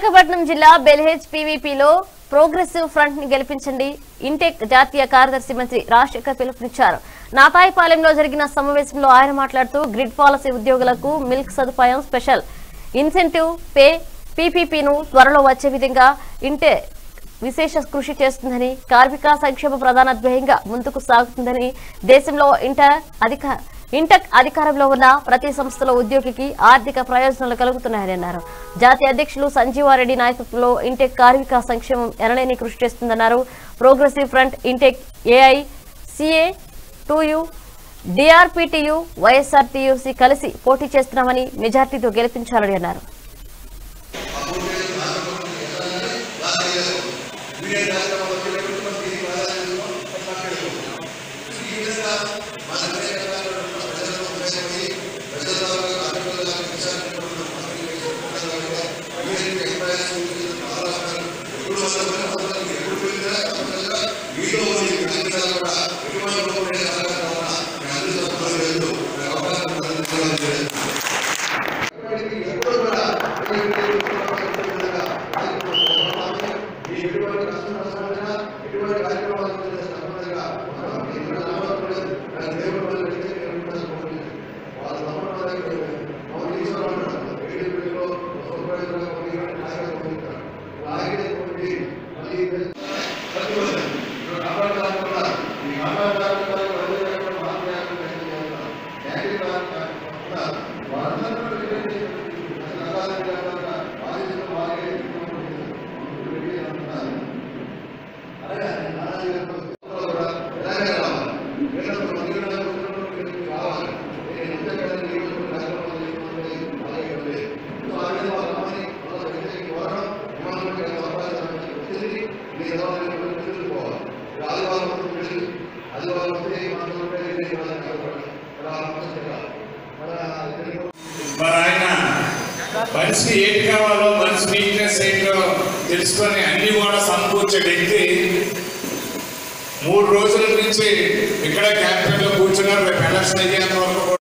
విశాఖపట్నం జిల్లా బెల్హెచ్ పీవీపీలో progressive front ని గెలిపించండి ఇంటెక్ జాతీయ కార్యదర్శి మంత్రి రాజశేఖర్ పిలుపునిచ్చారు నాతాయిపాలెంలో జరిగిన సమావేశంలో ఆయన మాట్లాడుతూ గ్రిడ్ పాలసీ ఉద్యోగులకు మిల్క్ సదుపాయం స్పెషల్ ఇన్సెంటివ్ పే పీపీపీను త్వరలో వచ్చే విధంగా ఇంటే విశేష కృషి చేస్తుందని కార్మిక సంక్షేమ ప్రధాన ధ్యేయంగా ముందుకు సాగుతుందని దేశంలో ఇంటర్ అధిక ఇంటక్ అధికారంలో ఉన్న ప్రతి సంస్థలో ఉద్యోగికి ఆర్థిక ప్రయోజనాలు కలుగుతున్నాయని అన్నారు జాతీయ అధ్యక్షులు సంజీవారెడ్డి నాయకత్వంలో ఇంటెక్ కార్మిక సంక్షేమం ఎనలేని కృషి చేస్తుందన్నారు ప్రోగ్రెసివ్ ఫ్రంట్ ఇంటెక్ ఏఐ సిఏ టూ యు డిఆర్పిటియు వైఎస్ఆర్టీయూసీ కలిసి పోటీ చేస్తున్నామని మెజార్టీతో గెలిపించాలని అన్నారు మరి ఆయన మనిషికి ఏది కావాలో మనిషి వీక్నెస్ ఏంటో తెలుసుకొని అన్ని కూడా సమకూర్చే వ్యక్తి మూడు రోజుల నుంచి ఇక్కడ క్యాపిటల్ లో కూర్చున్నారు రేపు ఎలక్షన్ అయ్యేంత వరకు కూడా